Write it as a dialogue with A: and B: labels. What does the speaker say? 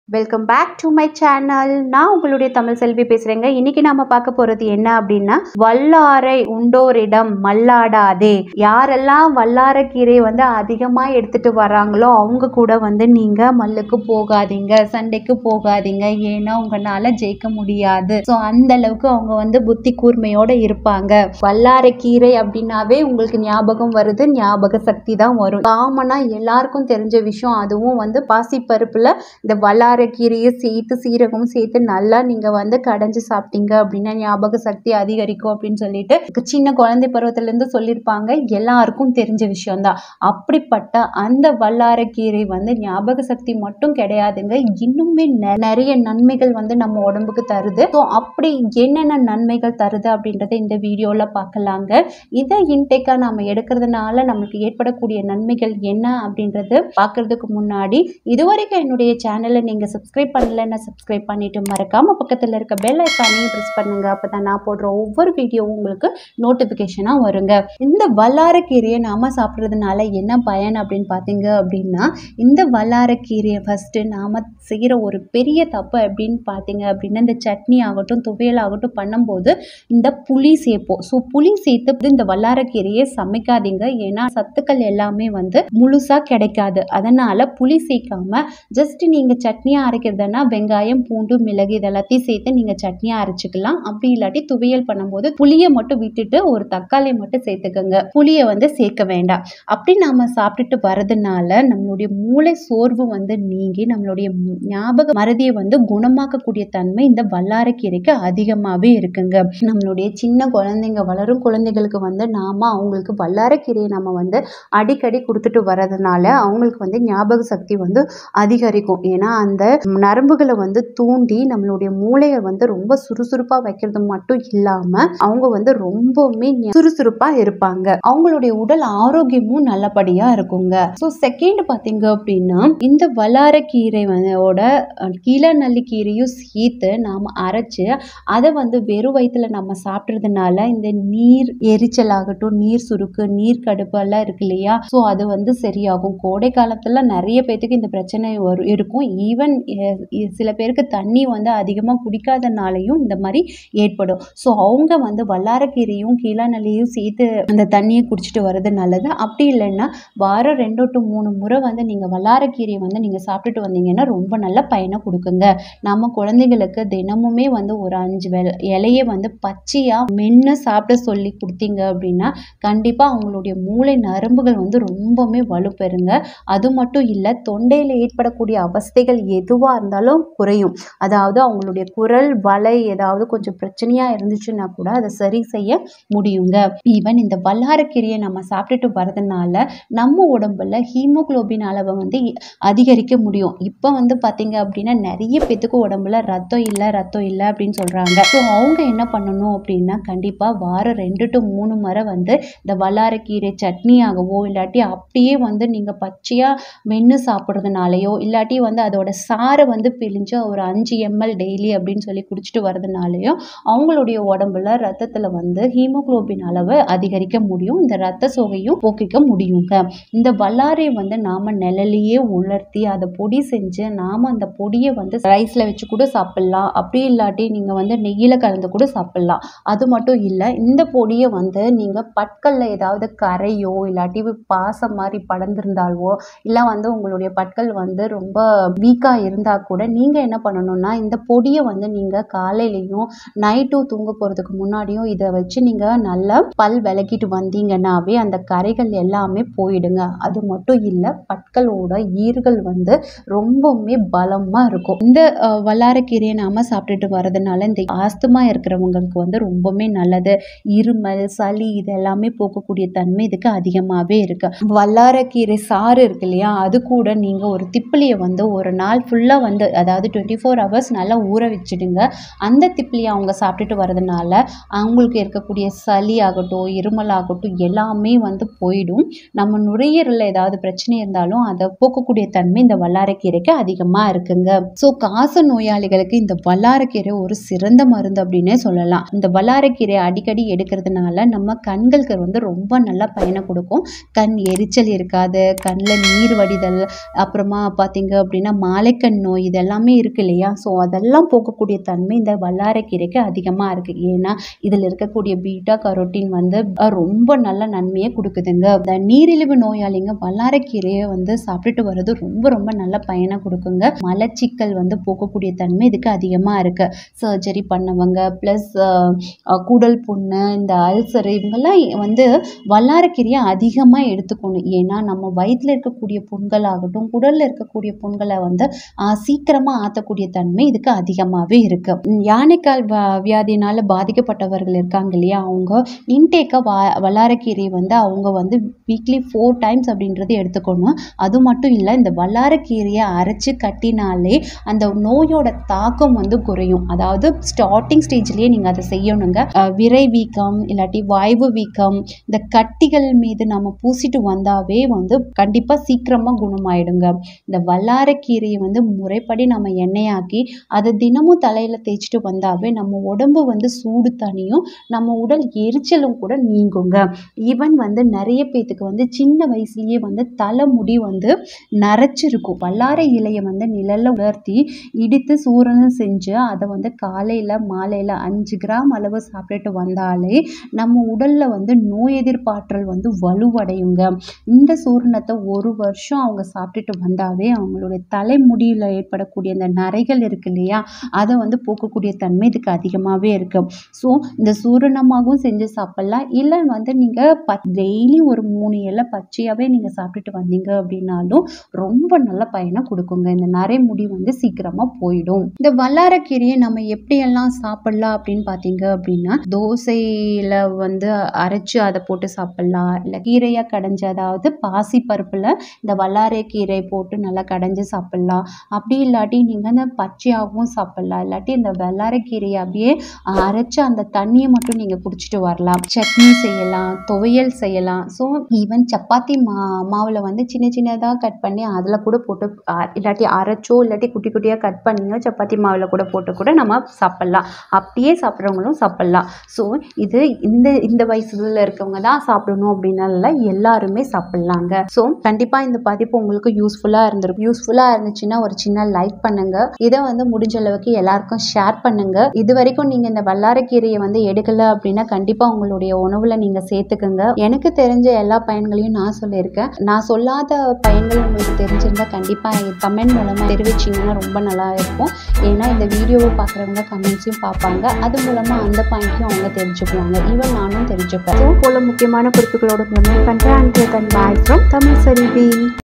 A: welcome back to my channel நான் உங்களுடைய தமிழ் செல்வி பேசுறேங்க இன்னைக்கு நாம பார்க்க போறது என்ன அப்படின்னா வல்லாரை உண்டோரிடம் மல்லாடாதே யாரெல்லாம் வல்லாரை கீரை வந்து அதிகமா எடுத்துட்டு வராங்களோ அவங்க கூட வந்து நீங்க மல்லுக்கு போகாதீங்க சண்டைக்கு போகாதீங்க ஏன்னா உங்களால ஜெயிக்க முடியாது ஸோ அந்த அளவுக்கு அவங்க வந்து புத்தி கூர்மையோட இருப்பாங்க வல்லாரை கீரை அப்படின்னாவே உங்களுக்கு ஞாபகம் வருது ஞாபக சக்தி தான் வரும் காமனா எல்லாருக்கும் தெரிஞ்ச விஷயம் அதுவும் வந்து பாசிப்பருப்புல இந்த வல்லாரக்கீரையை சேர்த்து சீரகமும் சேர்த்து நல்லா நீங்கள் வந்து கடைஞ்சி சாப்பிட்டீங்க அப்படின்னா ஞாபக சக்தி அதிகரிக்கும் அப்படின்னு சொல்லிட்டு சின்ன குழந்தை பருவத்திலேருந்து சொல்லியிருப்பாங்க எல்லாருக்கும் தெரிஞ்ச விஷயம்தான் அப்படிப்பட்ட அந்த வல்லாரக்கீரை வந்து ஞாபக சக்தி மட்டும் கிடையாதுங்க இன்னுமே நெ- நிறைய நன்மைகள் வந்து நம்ம உடம்புக்கு தருது ஸோ அப்படி என்னென்ன நன்மைகள் தருது அப்படின்றத இந்த வீடியோவில் பார்க்கலாங்க இதை இன்டேக்காக நம்ம எடுக்கிறதுனால நம்மளுக்கு ஏற்படக்கூடிய நன்மைகள் என்ன அப்படின்றது பார்க்கறதுக்கு முன்னாடி இதுவரைக்கும் என்னுடைய சேனலை நீங்கள் சப்ஸ்கிரைப் பண்ணலைன்னா சப்ஸ்கிரைப் பண்ணிட்டு மறக்காம பக்கத்தில் இருக்க பெல் ஐக்கானையும் ப்ரெஸ் பண்ணுங்க அப்போ தான் நான் போடுற ஒவ்வொரு வீடியோவும் உங்களுக்கு நோட்டிஃபிகேஷனாக வருங்க இந்த வல்லாரக்கீரையை நாம சாப்பிட்றதுனால என்ன பயன் அப்படின்னு பார்த்தீங்க அப்படின்னா இந்த வல்லாரக்கீரையை ஃபஸ்ட்டு நாம் செய்கிற ஒரு பெரிய தப்பு அப்படின்னு பார்த்தீங்க அப்படின்னா இந்த சட்னி ஆகட்டும் துவையல் ஆகட்டும் பண்ணும்போது இந்த புளி சேர்ப்போம் ஸோ புளி சேர்த்து இந்த வல்லாரக்கீரையை சமைக்காதீங்க ஏன்னா சத்துக்கள் எல்லாமே வந்து முழுசாக கிடைக்காது அதனால் புளி சேர்க்காம ஜஸ்ட் நீங்கள் சட்னியாக அரைக்கிறதுனா வெங்காயம் பூண்டு மிளகு இதெல்லாத்தையும் சேர்த்து நீங்கள் சட்னியாக அரைச்சிக்கலாம் அப்படி இல்லாட்டி துவையல் பண்ணும்போது புளியை மட்டும் விட்டுட்டு ஒரு தக்காளி மட்டும் சேர்த்துக்கோங்க புளியை வந்து சேர்க்க வேண்டாம் அப்படி நாம் சாப்பிட்டுட்டு வரதுனால நம்மளுடைய மூளை சோர்வு வந்து நீங்கி நம்மளுடைய மு- ஞாபக மறதியை வந்து குணமாக்கக்கூடிய தன்மை இந்த வல்லாரக்கீரைக்கு அதிகமாகவே இருக்குங்க நம்மளுடைய சின்ன குழந்தைங்க வளரும் குழந்தைகளுக்கு வந்து நாம அவங்களுக்கு வல்லாரக்கீரையை நம்ம வந்து அடிக்கடி கொடுத்துட்டு வரதுனால அவங்களுக்கு வந்து ஞாபக சக்தி வந்து அதிகரிக்கும் ஏன்னா அந்த நரம்புகளை வந்து தூண்டி நம்மளுடைய மூளையை வந்து ரொம்ப சுறுசுறுப்பாக வைக்கிறது மட்டும் இல்லாமல் அவங்க வந்து ரொம்பவுமே ஞ- சுறுசுறுப்பா இருப்பாங்க அவங்களுடைய உடல் ஆரோக்கியமும் நல்லபடியா இருக்குங்க ஸோ செகண்ட் பார்த்தீங்க அப்படின்னா இந்த வல்லாரக்கீரை வந்து கீழே நல்லிக்கீரையும் சேர்த்து நாம் அரைச்சு அதை வந்து வெறும் வயிற்றுல நம்ம சாப்பிட்றதுனால இந்த நீர் எரிச்சல் ஆகட்டும் நீர் சுருக்கு நீர் கடுப்பு எல்லாம் இருக்கு இல்லையா ஸோ அது வந்து சரியாகும் கோடை காலத்துல நிறைய பேர்த்துக்கு இந்த பிரச்சனை வரும் இருக்கும் ஈவன் சில பேருக்கு தண்ணி வந்து அதிகமாக குடிக்காதனாலையும் இந்த மாதிரி ஏற்படும் ஸோ அவங்க வந்து வல்லாரக்கீரையும் கீழாநெல்லியும் சேர்த்து அந்த தண்ணியை குடிச்சிட்டு வர்றது நல்லது அப்படி இல்லைன்னா வாரம் ரெண்டு டு மூணு முறை வந்து நீங்கள் வல்லாரக்கீரையை வந்து நீங்கள் சாப்பிட்டுட்டு வந்தீங்கன்னா ரொம்ப நல்ல பயனை கொடுக்குங்க நம்ம குழந்தைகளுக்கு தினமுமே வந்து ஒரு அஞ்சு வெல இலையை வந்து பச்சையாக மென்று சாப்பிட சொல்லி கொடுத்தீங்க அப்படின்னா கண்டிப்பாக அவங்களுடைய மூளை நரம்புகள் வந்து ரொம்பவுமே வலுப்பெறுங்க அது மட்டும் இல்லை தொண்டையில் ஏற்படக்கூடிய அவஸ்தைகள் எதுவாக இருந்தாலும் குறையும் அதாவது அவங்களுடைய குரல் வலை ஏதாவது கொஞ்சம் பிரச்சனையாக இருந்துச்சுன்னா கூட அதை சரி செய்ய முடியுங்க ஈவன் இந்த வல்லாரக்கீரையை நம்ம சாப்பிட்டுட்டு வரதுனால நம்ம உடம்புல ஹீமோகுளோபின் அளவை வந்து இ- அதிகரிக்க முடியும் இப்போ வந்து பார்த்தீங்க அப்படின்னா நிறைய பேத்துக்கு உடம்புல ரத்தம் இல்லை ரத்தம் இல்லை அப்படின்னு சொல்கிறாங்க ஸோ அவங்க என்ன பண்ணணும் அப்படின்னா கண்டிப்பாக வாரம் ரெண்டு டு மூணு முறை வந்து இந்த வல்லாரக்கீரை சட்னியாகவோ இல்லாட்டி அப்படியே வந்து நீங்கள் பச்சையாக மென்று சாப்பிட்றதுனாலையோ இல்லாட்டி வந்து அதோட சாறை வந்து பிழிஞ்சு ஒரு அஞ்சு எம்எல் டெய்லி அப்படின்னு சொல்லி குடிச்சிட்டு வரதுனாலையோ அவங்களுடைய உடம்புல ரத்தத்தில் வந்து ஹீமோகுளோபின் அளவை அதிகரிக்க முடியும் இந்த ரத்த சோகையும் போக்கிக்க முடியுங்க இந்த வல்லாரை வந்து நாம நிழலையே உலர்த்தி அதை பொடி செஞ்சு நாம அந்த பொடியை வந்து ரைஸ்ல வச்சு கூட சாப்பிடலாம் அப்படி இல்லாட்டி நீங்க வந்து நெய்யில கலந்து கூட சாப்பிடலாம் அது மட்டும் இல்லை இந்த பொடியை வந்து நீங்க பற்கல்ல ஏதாவது கரையோ இல்லாட்டி பாசம் மாதிரி படர்ந்திருந்தாலோ இல்லை வந்து உங்களுடைய பற்கள் வந்து ரொம்ப வீக்காக இருந்தால் கூட நீங்கள் என்ன பண்ணணும்னா இந்த பொடியை வந்து நீங்கள் காலையிலையும் நைட்டும் தூங்க போகிறதுக்கு முன்னாடியும் இதை வச்சு நீங்கள் நல்லா பல் விளக்கிட்டு வந்தீங்கன்னாவே அந்த கரைகள் எல்லாமே போயிடுங்க அது மட்டும் இல்லை பற்களோட ஈறுகள் வந்து ரொம்பவுமே பலமாக இருக்கும் இந்த அஹ், வல்லாரக்கீரையை நாம சாப்பிட்டுட்டு வரதுனால இந்த ஆஸ்துமா இருக்கிறவங்களுக்கு வந்து ரொம்பவுமே நல்லது இருமல் சளி இது எல்லாமே போக்கக்கூடிய தன்மை இதுக்கு அதிகமாகவே இருக்கு வல்லாரக்கீரை சாறு இருக்கு இல்லையா அது கூட நீங்கள் ஒரு திப்பிலியை வந்து ஒரு நாள் ஃபுல்லாக வந்து அதாவது டுவெண்ட்டி ஃபோர் ஹவர்ஸ் நல்லா ஊற வச்சுடுங்க அந்த திப்பிலியை அவங்க சாப்பிட்டுட்டு வரதுனால அவங்களுக்கு இருக்கக்கூடிய சளி ஆகட்டும் இருமல் ஆகட்டும் எல்லாமே வந்து போயிடும் நம்ம நுரையீரலில் ஏதாவது பிரச்சனை இருந்தாலும் அதை போக்கக்கூடிய தன்மை இந்த வல்லாரக்கீரைக்கு அதிகமாக இருக்குங்க ஸோ காச நோயாளிகளுக்கு இந்த வல்லாரக்கீரை ஒரு சிறந்த மருந்து அப்படின்னே சொல்லலாம் இந்த வல்லாரக்கீரை அடிக்கடி எடுக்கிறதுனால நம்ம கண்களுக்கு வந்து ரொம்ப நல்ல பயனை கொடுக்கும் கண் எரிச்சல் இருக்காது கண்ணில் நீர் வடிதல் அப்புறமா பார்த்தீங்க அப்படின்னா மாலை வாழைக்கண் நோய் இதெல்லாமே இருக்கு இல்லையா ஸோ அதெல்லாம் போக்கக்கூடிய தன்மை இந்த வல்லாரைக்கீரைக்கு அதிகமாக இருக்குது ஏன்னா இதில் இருக்கக்கூடிய பீட்டா கரோட்டின் வந்து அஹ், ரொம்ப நல்ல நன்மையை கொடுக்குதுங்க இந்த நீரிழிவு நோயாளிங்க வல்லாரைக்கீரையை வந்து சாப்பிட்டுட்டு வர்றது ரொம்ப ரொம்ப நல்ல பயனை கொடுக்குங்க மலச்சிக்கல் வந்து போக்கக்கூடிய தன்மை இதுக்கு அதிகமாக இருக்கு சர்ஜரி பண்ணவங்க ப்ளஸ் குடல் புண்ணு இந்த அல்சர் இவங்கெல்லாம் வந்து வல்லாரக்கீரையை அதிகமாக எடுத்துக்கணும் ஏன்னா நம்ம வயிற்றில் இருக்கக்கூடிய புண்கள் ஆகட்டும் குடலில் இருக்கக்கூடிய புண்களை வந்து ஆஹ், சீக்கிரமா ஆற்றக்கூடிய தன்மை இதுக்கு அதிகமாகவே இருக்கு உம், யானைக்கால் வ வியாதினால பாதிக்கப்பட்டவர்கள் இருக்காங்க இல்லையா அவங்க இன்டேக்காக வா வல்லாரக்கீரை வந்து அவங்க வந்து வீக்லி ஃபோர் டைம்ஸ் அப்படின்றது எடுத்துக்கணும் அது மட்டும் இல்லை இந்த வல்லாரக்கீரையை அரைச்சு கட்டினாலே அந்த நோயோட தாக்கம் வந்து குறையும் அதாவது ஸ்டார்டிங் ஸ்டேஜ்லேயே நீங்கள் அதை செய்யணுங்க அஹ் விரை வீக்கம் இல்லாட்டி வாய்வு வீக்கம் இந்த கட்டிகள் மீது நம்ம பூசிட்டு வந்தாவே வந்து கண்டிப்பாக சீக்கிரமாக குணமாயிடுங்க இந்த வல்லாரக்கீரையை வந்து முறைப்படி நம்ம எண்ணெயாக்கி அதை தினமும் தலையில் தேய்ச்சிட்டு வந்தாவே நம்ம உடம்பு வந்து சூடு தனியும் நம்ம உடல் எரிச்சலும் கூட நீங்குங்க ஈவன் வந்து நிறைய பேத்துக்கு வந்து சின்ன வயசுலயே வந்து தலைமுடி வந்து நரைச்சிருக்கும் வல்லாரை இலையை வந்து நிழல்ல உலர்த்தி இடித்து சூரணம் செஞ்சு அதை வந்து காலையில் மாலையில் அஞ்சு கிராம் அளவு சாப்பிட்டுட்டு வந்தாலே நம்ம உடலில் வந்து நோய் எதிர்ப்பாற்றல் வந்து வலுவடையுங்க இந்த சூரணத்தை ஒரு வருஷம் அவங்க சாப்பிட்டுட்டு வந்தாவே அவங்களுடைய தலைமுடியில் ஏற்படக்கூடிய அந்த நரைகள் இருக்கு இல்லையா அதை வந்து போக்கக்கூடிய தன்மை இதுக்கு அதிகமாகவே இருக்கு ஸோ இந்த சூரணமாகவும் செஞ்சு சாப்பிட்லாம் இல்லை வந்து நீங்கள் ப டெய்லி ஒரு மூணு இலை பச்சையாகவே நீங்கள் சாப்பிட்டுட்டு வந்தீங்க அப்படின்னாலும் ரொம்ப நல்ல பயனை கொடுக்குங்க இந்த நரைமுடி வந்து சீக்கிரமாக போயிடும் இந்த வல்லாரக்கீரையை நம்ம எப்படியெல்லாம் சாப்பிடலாம் அப்படின்னு பார்த்தீங்க அப்படின்னா தோசையில் வந்து அரைச்சு அதை போட்டு சாப்பிடலாம் இல்லை கீரையாக கடைஞ்சு அதாவது பாசி பருப்பில் இந்த வல்லாரை கீரை போட்டு நல்லா கடைஞ்சு சாப்பிடலாம் அப்படி இல்லாட்டி நீங்கள் அந்த பச்சையாகவும் சாப்பிடலாம் இல்லாட்டி இந்த வெள்ளாரைக்கீரையை அப்படியே அரைச்சு அந்த தண்ணியை மட்டும் நீங்கள் குடிச்சிட்டு வரலாம் சட்னி செய்யலாம் துவையல் செய்யலாம் ஸோ ஈவன் சப்பாத்தி மா மாவில் வந்து சின்ன சின்னதாக கட் பண்ணி அதில் கூட போட்டு அ- இல்லாட்டி அரைச்சோ இல்லாட்டி குட்டி குட்டியாக கட் பண்ணியோ சப்பாத்தி மாவில் கூட போட்டு கூட நம்ம சாப்பிட்லாம் அப்படியே சாப்பிட்றவங்களும் சாப்பிட்லாம் ஸோ இது இந்த இந்த வயசுல இருக்கவங்க தான் சாப்பிடணும் அப்படின்னா இல்லை எல்லாருமே சாப்பிட்லாங்க ஸோ கண்டிப்பாக இந்த பதிப்பு உங்களுக்கு யூஸ்ஃபுல்லாக இருந்திருக்கும் யூஸ்ஃபுல்லாக இருந்துச்சுன்னா ஒரு சின்ன லைக் பண்ணுங்க இதை வந்து முடிஞ்ச அளவுக்கு எல்லாருக்கும் ஷேர் பண்ணுங்க இது வரைக்கும் நீங்கள் இந்த வல்லாரைக்கீரையை வந்து எடுக்கல அப்படின்னா கண்டிப்பாக உங்களுடைய உணவில் நீங்கள் சேர்த்துக்குங்க எனக்கு தெரிஞ்ச எல்லா பயன்களையும் நான் சொல்லியிருக்கேன் நான் சொல்லாத பயன்கள் உங்களுக்கு தெரிஞ்சிருந்தா கண்டிப்பாக கமெண்ட் மூலமாக தெரிவிச்சிங்கன்னா ரொம்ப நல்லா இருக்கும் ஏன்னா இந்த வீடியோவை பார்க்குறவங்க கமெண்ட்ஸையும் பார்ப்பாங்க அது மூலமாக அந்த பாயிண்ட்டையும் அவங்க தெரிஞ்சுக்குவாங்க ஈவன் நானும் தெரிஞ்சுப்பேன் ஸோ போல முக்கியமான குறிப்புகளோட பண்ணுறேன் and bye from Tamil Selvi